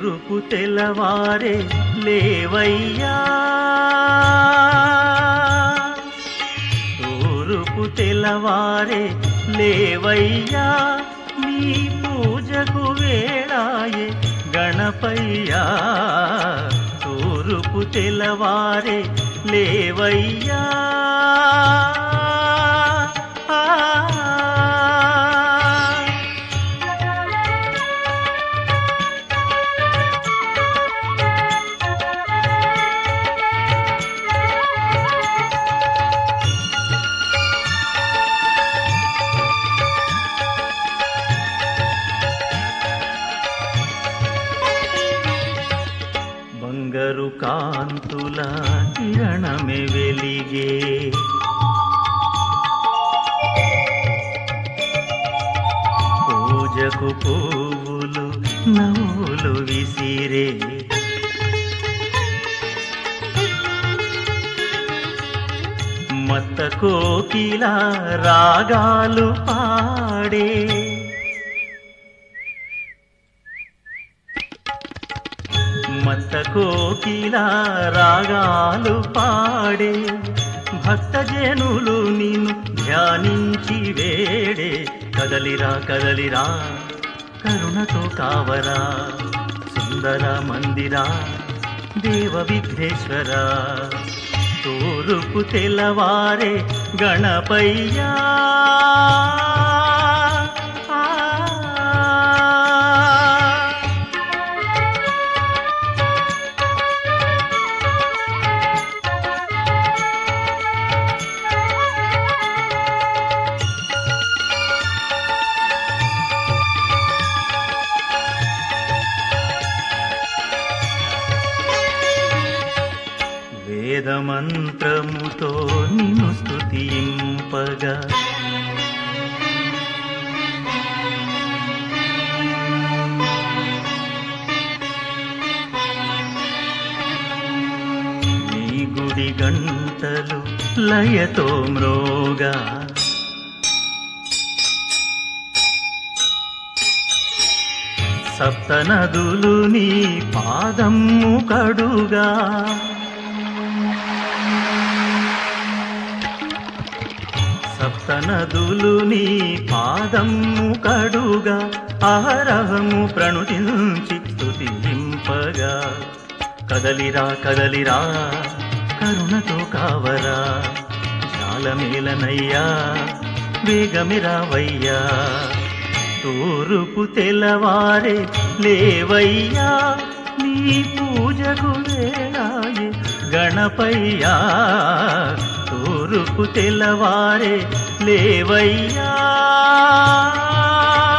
తూరుపు తెల్లవారే లేవయ్యా తూరుపు తెల్లవారే లేవయ్యా నీ పూజకు వేళాయే గణపయ్యా తూరుపు తెల్లవారే లేవయ్యా ఆ బంగారు కాంతుల కిరణమే వెలిగే పూజకు పువ్వులు నవ్వులు విసిరే మత్త కోకిల రాగాలు పాడే మత్త కోకిల రాగాలు పాడే భక్తజనులు నిన్ను ధ్యానించి వేడే కదలిరా కదలిరా కరుణతో కావరా సుందర మందిరా దేవ విఘ్నేశ్వర తూరుపు తెల్లవారే గణపయ్యా ఆ వేదమంత్రముతో నిన్ను స్తుతింపగా నీ గుడి గంటలు లయతో మ్రోగా సప్తనదులు నీ పాదము కడుగా సప్తనదులు నీ పాదము కడుగా అహరహము ప్రణుతించి స్తుతింపగా కదలిరా కదలిరా కరుణతో కావరా జాలమేలనయ్యా వేగమిరావయ్యా తూరుపు తెల్లవారే లేవయ్యా నీ పూజకు వేళాయే గణపయ్యా తూరుపు తెల్లవారే లేవయ్యా